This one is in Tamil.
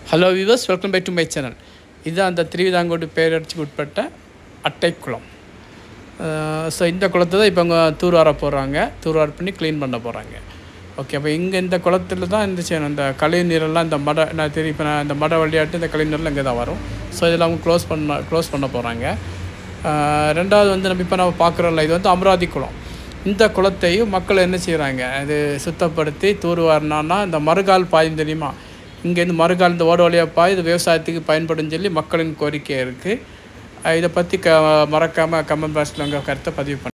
hello viewers welcome back to my channel இது அந்த திருவிதாங்கோடு பேரரசுக்கு உட்பட்ட அட்டைக்குளம் ஸோ இந்த குளத்தை தான் இப்போ அவங்க தூர்வார போகிறாங்க தூர்வார பண்ணி க்ளீன் பண்ண போகிறாங்க ஓகே அப்போ இங்கே இந்த குளத்துல தான் இந்த சேனல் இந்த கழிவு நீரெல்லாம் இந்த மடை நான் தெரியும் இப்போ நான் இந்த மடை வழியாட்டு இந்த கழிவு நீரெல்லாம் இங்கே தான் வரும் ஸோ இதில் அவங்க க்ளோஸ் பண்ண க்ளோஸ் பண்ண போகிறாங்க ரெண்டாவது வந்து நம்ம இப்போ நம்ம பார்க்குறோம்ல இது வந்து அமராவதி குளம் இந்த குளத்தையும் மக்கள் என்ன செய்கிறாங்க இது சுத்தப்படுத்தி தூர்வாரினான்னா இந்த மறுகால் பாயும் தெரியுமா இங்கேருந்து மறுகால் இந்த ஓட வழியாக பாய் இது விவசாயத்துக்கு பயன்படும் சொல்லி மக்களின் கோரிக்கை இருக்குது இதை பற்றி க மறக்காமல் கமெண்ட் பாக்ஸில் உங்கள் கருத்தை பதிவு பண்ணி